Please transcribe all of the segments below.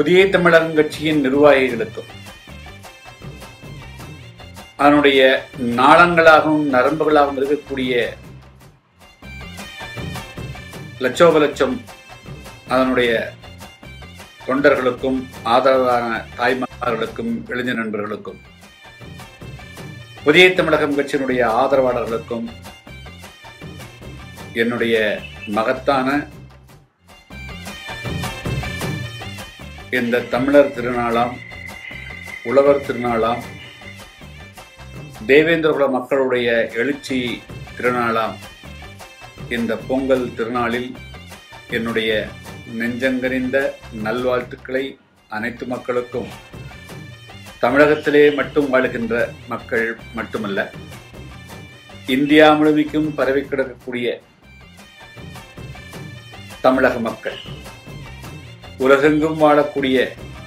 புதிய தமிழகம் கட்சியின் நிர்வாகிகளுக்கும் அதனுடைய நாளங்களாகவும் நரம்புகளாகவும் இருக்கக்கூடிய லட்சோப லட்சம் அதனுடைய தொண்டர்களுக்கும் ஆதரவான தாய்மார்களுக்கும் இளைஞர் நண்பர்களுக்கும் புதிய தமிழகம் கட்சியினுடைய ஆதரவாளர்களுக்கும் என்னுடைய மகத்தான இந்த தமிழர் திருநாளாம் உழவர் திருநாளாம் தேவேந்திரகுல மக்களுடைய எழுச்சி திருநாளாம் இந்த பொங்கல் திருநாளில் என்னுடைய நெஞ்சங்கனிந்த நல்வாழ்த்துக்களை அனைத்து மக்களுக்கும் தமிழகத்திலே மட்டும் வாழுகின்ற மக்கள் மட்டுமல்ல இந்தியா முழுமைக்கும் பரவி கிடக்கக்கூடிய தமிழக மக்கள் உலகெங்கும் வாழக்கூடிய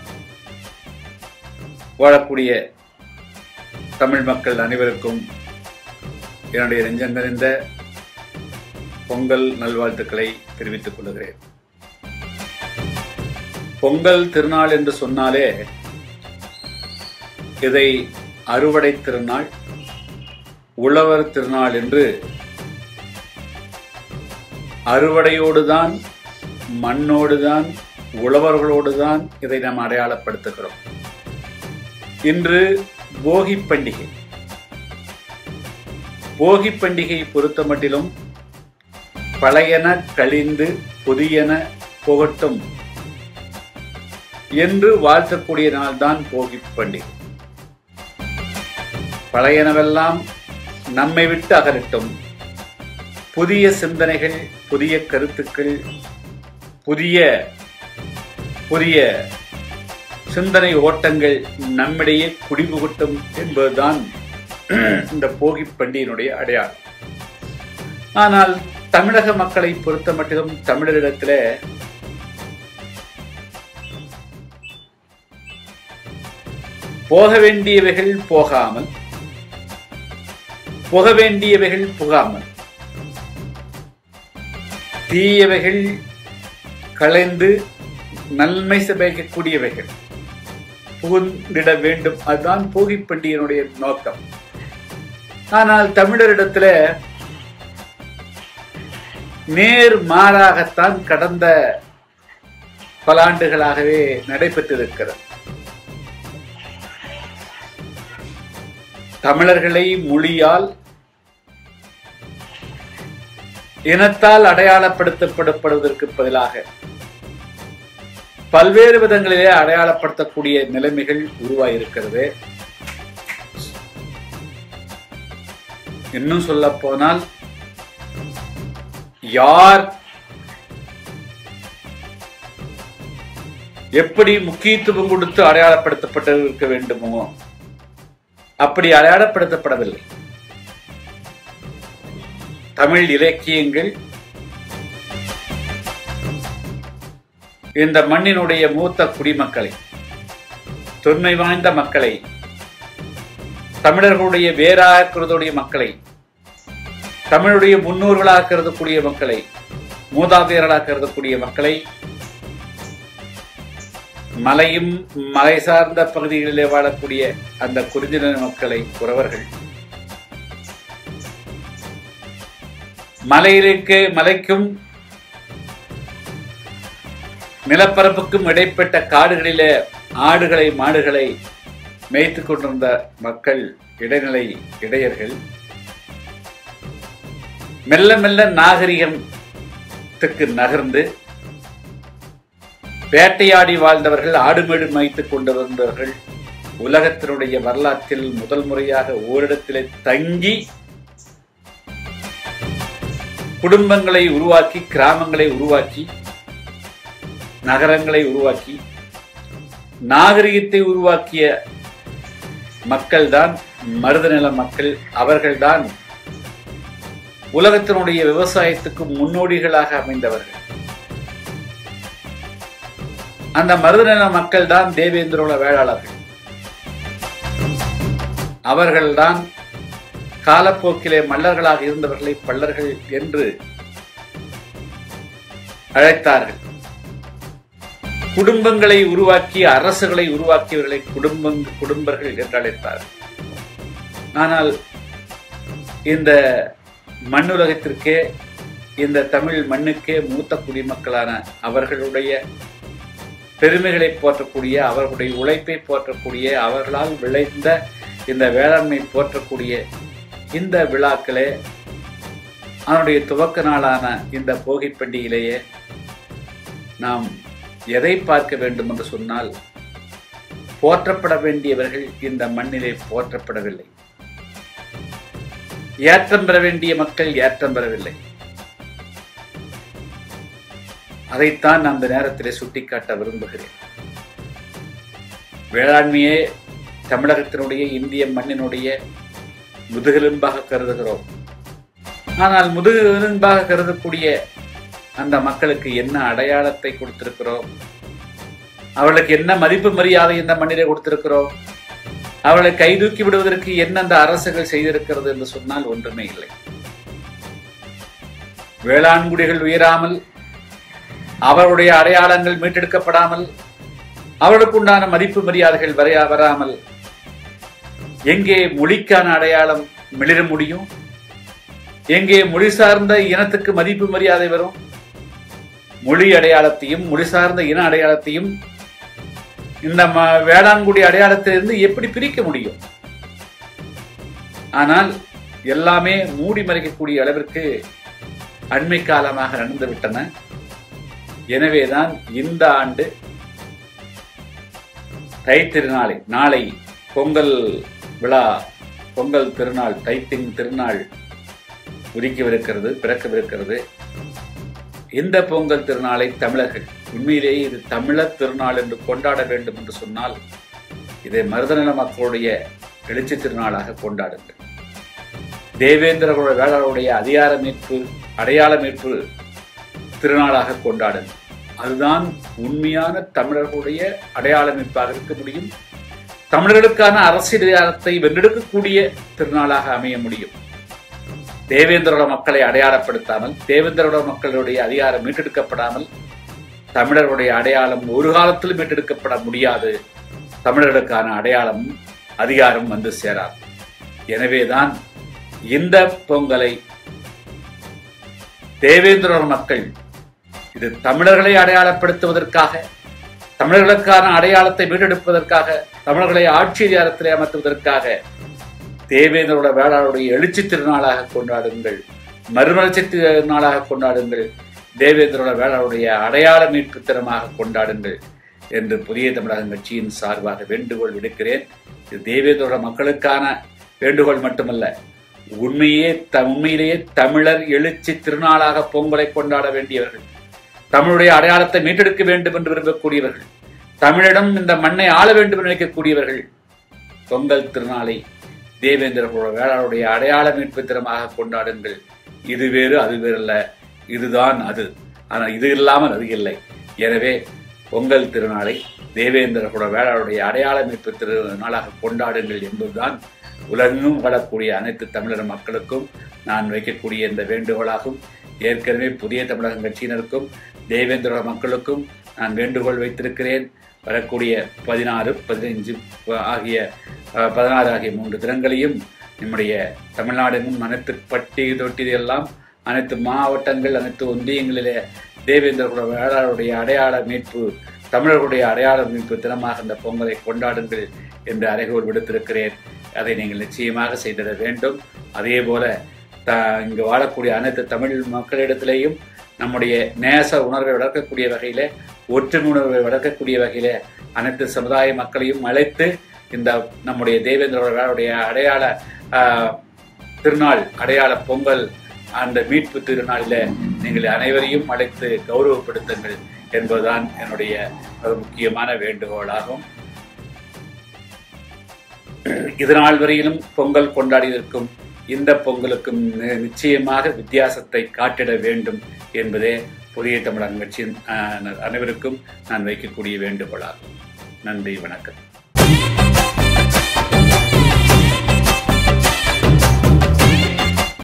வாழக்கூடிய தமிழ் மக்கள் அனைவருக்கும் என்னுடைய நெஞ்சங்கறிந்த பொங்கல் நல்வாழ்த்துக்களை தெரிவித்துக் கொள்கிறேன் பொங்கல் திருநாள் என்று சொன்னாலே இதை அறுவடை திருநாள் உழவர் திருநாள் என்று அறுவடையோடுதான் மண்ணோடுதான் உழவர்களோடுதான் இதை நாம் அடையாளப்படுத்துகிறோம் இன்று போகி பண்டிகை போகி பண்டிகை பொறுத்த மட்டிலும் பழையன கழிந்து புதியன புகட்டும் என்று வாழ்த்தக்கூடிய நாள்தான் போகி பண்டிகை பழையனவெல்லாம் நம்மை விட்டு அகலட்டும் புதிய சிந்தனைகள் புதிய கருத்துக்கள் புதிய புதிய சிந்தனை ஓட்டங்கள் நம்மிடையே குடிபுகட்டும் என்பதுதான் இந்த போகி பண்டிகையினுடைய அடையாளம் ஆனால் தமிழக மக்களை பொறுத்த மட்டிலும் தமிழரிடத்துல போக வேண்டியவைகள் போகாமல் புக வேண்டியவைகள் புகாமல் தீயவைகள் களைந்து நன்மை சபைக்கக்கூடியவைகள் புகுந்திட வேண்டும் அதுதான் போகி பண்டிகையினுடைய நோக்கம் ஆனால் தமிழரிடத்துல நேர் மாறாகத்தான் கடந்த பல ஆண்டுகளாகவே நடைபெற்றிருக்கிறது தமிழர்களை மொழியால் இனத்தால் அடையாளப்படுத்தப்படுவதற்கு பதிலாக பல்வேறு விதங்களிலே அடையாளப்படுத்தக்கூடிய நிலைமைகள் உருவாயிருக்கிறது இன்னும் சொல்ல போனால் யார் எப்படி முக்கியத்துவம் கொடுத்து அடையாளப்படுத்தப்பட்டு இருக்க வேண்டுமோ அப்படி அடையாளப்படுத்தப்படவில்லை தமிழ் இலக்கியங்கள் இந்த மண்ணினுடைய மூத்த குடிமக்களை தொன்மை வாய்ந்த மக்களை தமிழர்களுடைய வேறாக கருதக்கூடிய மக்களை தமிழுடைய முன்னோர்களாக கருதக்கூடிய மக்களை மூதாதையர்களாக கருதக்கூடிய மக்களை மலையும் மலை சார்ந்த பகுதிகளிலே வாழக்கூடிய அந்த குறிஞ்சின மக்களை உறவர்கள் மலையிற்கு மலைக்கும் நிலப்பரப்புக்கும் இடைப்பட்ட காடுகளிலே ஆடுகளை மாடுகளை மேய்த்து கொண்டிருந்த மக்கள் இடைநிலை இடையர்கள் மெல்ல மெல்ல நாகரிகத்துக்கு நகர்ந்து வேட்டையாடி வாழ்ந்தவர்கள் ஆடுமேடு மேய்த்துக் கொண்டு வந்தவர்கள் உலகத்தினுடைய வரலாற்றில் முதல் முறையாக ஓரிடத்திலே தங்கி குடும்பங்களை உருவாக்கி கிராமங்களை உருவாக்கி நகரங்களை உருவாக்கி நாகரிகத்தை உருவாக்கிய மக்கள்தான் மருதநில மக்கள் அவர்கள்தான் உலகத்தினுடைய விவசாயத்துக்கு முன்னோடிகளாக அமைந்தவர்கள் அந்த மருதநில மக்கள் தான் தேவேந்திரோல வேளாளர்கள் அவர்கள்தான் காலப்போக்கிலே மல்லர்களாக இருந்தவர்களை பல்லர்கள் என்று அழைத்தார்கள் குடும்பங்களை உருவாக்கி அரசுகளை உருவாக்கியவர்களை குடும்ப குடும்பர்கள் என்று அழைத்தார் ஆனால் இந்த மண்ணுலகத்திற்கே இந்த தமிழ் மண்ணுக்கே மூத்த குடிமக்களான அவர்களுடைய பெருமைகளை போற்றக்கூடிய அவர்களுடைய உழைப்பை போற்றக்கூடிய அவர்களால் விளைந்த இந்த வேளாண்மை போற்றக்கூடிய இந்த விழாக்களே அதனுடைய துவக்க நாளான இந்த போகி பண்டிகையிலேயே நாம் எதை பார்க்க வேண்டும் என்று சொன்னால் போற்றப்பட வேண்டியவர்கள் இந்த மண்ணிலே போற்றப்படவில்லை ஏற்றம் பெற வேண்டிய மக்கள் ஏற்றம் பெறவில்லை அதைத்தான் அந்த நேரத்திலே சுட்டிக்காட்ட விரும்புகிறேன் வேளாண்மையே தமிழகத்தினுடைய இந்திய மண்ணினுடைய முதுகெலும்பாக கருதுகிறோம் ஆனால் முதுகெலும்பாக கருதக்கூடிய அந்த மக்களுக்கு என்ன அடையாளத்தை கொடுத்திருக்கிறோம் அவர்களுக்கு என்ன மதிப்பு மரியாதை இந்த மண்ணிலே கொடுத்திருக்கிறோம் அவளை கைதூக்கி விடுவதற்கு என்ன அந்த அரசுகள் செய்திருக்கிறது என்று சொன்னால் ஒன்றுமே இல்லை வேளாண்குடிகள் உயராமல் அவருடைய அடையாளங்கள் மீட்டெடுக்கப்படாமல் அவர்களுக்கு உண்டான மதிப்பு மரியாதைகள் வரையா வராமல் எங்கே மொழிக்கான அடையாளம் மிளிர முடியும் எங்கே மொழி சார்ந்த இனத்துக்கு மதிப்பு மரியாதை வரும் மொழி அடையாளத்தையும் மொழி சார்ந்த இன அடையாளத்தையும் இந்த ம- வேளாண்குடி அடையாளத்திலிருந்து எப்படி பிரிக்க முடியும் ஆனால் எல்லாமே மூடி மறைக்கக்கூடிய அளவிற்கு அண்மை காலமாக நடந்து விட்டன எனவேதான் இந்த ஆண்டு தை திருநாளை நாளை பொங்கல் விழா பொங்கல் திருநாள் தைத்தின் திருநாள் உதிக்கவிருக்கிறது பிறக்கவிருக்கிறது இந்த பொங்கல் திருநாளை தமிழர்கள் உண்மையிலேயே இது தமிழர் திருநாள் என்று கொண்டாட வேண்டும் என்று சொன்னால் இதை மருதநல மக்களுடைய எழுச்சி திருநாளாக கொண்டாடுங்கள் தேவேந்திரகுல வேளாளருடைய அதிகார மீட்பு அடையாள மீட்பு திருநாளாக கொண்டாடுங்கள் அதுதான் உண்மையான தமிழர்களுடைய அடையாள மீட்பாக இருக்க முடியும் தமிழர்களுக்கான அரசியல் அதிகாரத்தை வென்றெடுக்கக்கூடிய திருநாளாக அமைய முடியும் தேவேந்திரோட மக்களை அடையாளப்படுத்தாமல் தேவேந்திரோட மக்களுடைய அதிகாரம் மீட்டெடுக்கப்படாமல் தமிழர்களுடைய அடையாளம் ஒரு காலத்திலும் மீட்டெடுக்கப்பட முடியாது தமிழர்களுக்கான அடையாளம் அதிகாரம் வந்து சேராது எனவேதான் இந்த பொங்கலை தேவேந்திரோட மக்கள் இது தமிழர்களை அடையாளப்படுத்துவதற்காக தமிழர்களுக்கான அடையாளத்தை மீட்டெடுப்பதற்காக தமிழர்களை ஆட்சி அதிகாரத்திலே அமர்த்துவதற்காக தேவேந்திரோட வேளாளுடைய எழுச்சி திருநாளாக கொண்டாடுங்கள் மறுமலர்ச்சி திருநாளாக கொண்டாடுங்கள் தேவேந்திரோட வேளாளுடைய அடையாள மீட்பு தினமாக கொண்டாடுங்கள் என்று புதிய தமிழகம் கட்சியின் சார்பாக வேண்டுகோள் விடுக்கிறேன் இது தேவேந்திரோட மக்களுக்கான வேண்டுகோள் மட்டுமல்ல உண்மையே த உண்மையிலேயே தமிழர் எழுச்சி திருநாளாக பொங்கலை கொண்டாட வேண்டியவர்கள் தமிழுடைய அடையாளத்தை மீட்டெடுக்க வேண்டும் என்று விரும்பக்கூடியவர்கள் தமிழிடம் இந்த மண்ணை ஆள வேண்டும் என்று நினைக்கக்கூடியவர்கள் பொங்கல் திருநாளை தேவேந்திர குல வேளாளுடைய அடையாள மீட்பு தினமாக கொண்டாடுங்கள் இது வேறு அது வேறு அல்ல இதுதான் அது ஆனால் இது இல்லாமல் அது இல்லை எனவே பொங்கல் திருநாளை தேவேந்திர குல வேளாளுடைய அடையாள மீட்பு திருநாளாக கொண்டாடுங்கள் என்பதுதான் உலகெங்கும் வாழக்கூடிய அனைத்து தமிழர் மக்களுக்கும் நான் வைக்கக்கூடிய இந்த வேண்டுகோளாகும் ஏற்கனவே புதிய தமிழகம் கட்சியினருக்கும் தேவேந்திர மக்களுக்கும் நான் வேண்டுகோள் வைத்திருக்கிறேன் வரக்கூடிய பதினாறு பதினைஞ்சு ஆகிய அஹ், பதினாறு ஆகிய மூன்று தினங்களையும் நம்முடைய தமிழ்நாடெங்கும் அனைத்து பட்டி தொட்டி எல்லாம் அனைத்து மாவட்டங்கள் அனைத்து ஒன்றியங்களிலே தேவேந்திர குல வேளாளருடைய அடையாள மீட்பு தமிழர்களுடைய அடையாள மீட்பு தினமாக இந்த பொங்கலை கொண்டாடுங்கள் என்று அறைகோல் விடுத்திருக்கிறேன் அதை நீங்கள் நிச்சயமாக செய்திட வேண்டும் அதே போல த இங்கு வாழக்கூடிய அனைத்து தமிழ் மக்களிடத்திலேயும் நம்முடைய நேச உணர்வை வளர்க்கக்கூடிய வகையிலே ஒற்றுமை உணர்வை வளர்க்கக்கூடிய வகையிலே அனைத்து சமுதாய மக்களையும் அழைத்து இந்த நம்முடைய தேவேந்திரோடைய அடையாள ஆஹ், திருநாள் அடையாள பொங்கல் அந்த மீட்பு திருநாளில் நீங்கள் அனைவரையும் அழைத்து கௌரவப்படுத்துங்கள் என்பதுதான் என்னுடைய ஒரு முக்கியமான வேண்டுகோளாகும் இதனால் வரையிலும் பொங்கல் கொண்டாடியிருக்கும் இந்த பொங்கலுக்கும் நி- நிச்சயமாக வித்தியாசத்தை காட்டிட வேண்டும் என்பதே புதிய தமிழக கட்சியின் ஆஹ், அனைவருக்கும் நான் வைக்கக்கூடிய வேண்டுகோளாகும் நன்றி வணக்கம்